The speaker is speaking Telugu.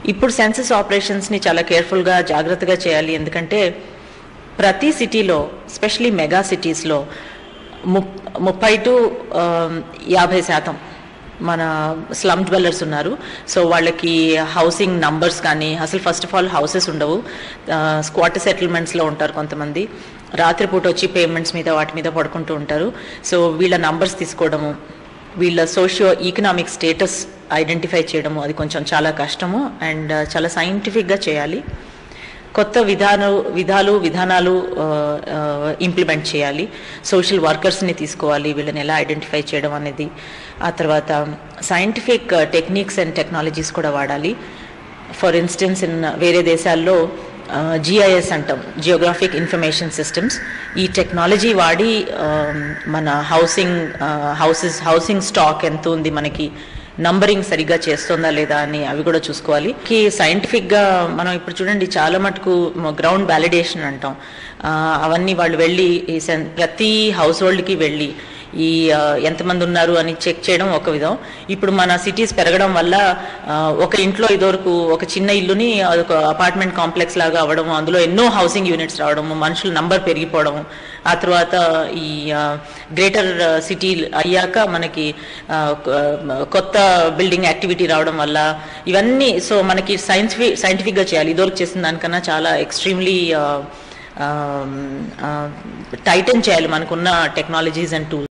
ఇప్పుడు సెన్సస్ ఆపరేషన్స్ని చాలా కేర్ఫుల్గా జాగ్రత్తగా చేయాలి ఎందుకంటే ప్రతి సిటీలో స్పెషలీ మెగా సిటీస్లో ముప్ ముప్పై టు యాభై శాతం మన స్లమ్ డ్వెల్లర్స్ ఉన్నారు సో వాళ్ళకి హౌసింగ్ నంబర్స్ కానీ అసలు ఫస్ట్ ఆఫ్ ఆల్ హౌసెస్ ఉండవు స్క్వాటర్ సెటిల్మెంట్స్లో ఉంటారు కొంతమంది రాత్రిపూట వచ్చి పేమెంట్స్ మీద వాటి మీద పడుకుంటూ ఉంటారు సో వీళ్ళ నంబర్స్ తీసుకోవడము వీళ్ళ సోషియో ఈకనామిక్ స్టేటస్ ఐడెంటిఫై చేయడము అది కొంచెం చాలా కష్టము అండ్ చాలా సైంటిఫిక్గా చేయాలి కొత్త విధాన విధాలు విధానాలు ఇంప్లిమెంట్ చేయాలి సోషల్ వర్కర్స్ని తీసుకోవాలి వీళ్ళని ఎలా ఐడెంటిఫై చేయడం అనేది ఆ తర్వాత సైంటిఫిక్ టెక్నిక్స్ అండ్ టెక్నాలజీస్ కూడా వాడాలి ఫర్ ఇన్స్టెన్స్ ఇన్ వేరే దేశాల్లో జిఐఎస్ అంటాం జియోగ్రాఫిక్ ఇన్ఫర్మేషన్ సిస్టమ్స్ ఈ టెక్నాలజీ వాడి ఆ, మన హౌసింగ్ హౌసెస్ హౌసింగ్ స్టాక్ ఎంత ఉంది మనకి నంబరింగ్ సరిగ్గా చేస్తుందా లేదా అని అవి కూడా చూసుకోవాలి కి సైంటిఫిక్ గా మనం ఇప్పుడు చూడండి చాలా మటుకు గ్రౌండ్ వ్యాలిడేషన్ అంటాం ఆ, అవన్నీ వాళ్ళు వెళ్ళి ఈ సెన్- ప్రతి హౌస్ హోల్డ్కి వెళ్ళి ఈ ఆ, ఎంతమంది ఉన్నారు అని చెక్ చేయడం ఒక విధం ఇప్పుడు మన సిటీస్ పెరగడం వల్ల ఆ, ఒక ఇంట్లో ఇదివరకు ఒక చిన్న ఇల్లుని ఒక అపార్ట్మెంట్ కాంప్లెక్స్ లాగా అవ్వడం అందులో ఎన్నో హౌసింగ్ యూనిట్స్ రావడం మనుషుల నంబర్ పెరిగిపోవడం ఆ తర్వాత ఈ గ్రేటర్ సిటీ అయ్యాక మనకి ఆ, కొ- కొత్త బిల్డింగ్ యాక్టివిటీ రావడం వల్ల ఇవన్నీ సో మనకి సైన్సిఫిక్ సైంటిఫిక్గా చేయాలి ఇదివరకు చేసిన దానికన్నా చాలా ఎక్స్ట్రీమ్లీ టైటన్ చేయాలి మనకున్న టెక్నాలజీస్ అండ్ టూల్స్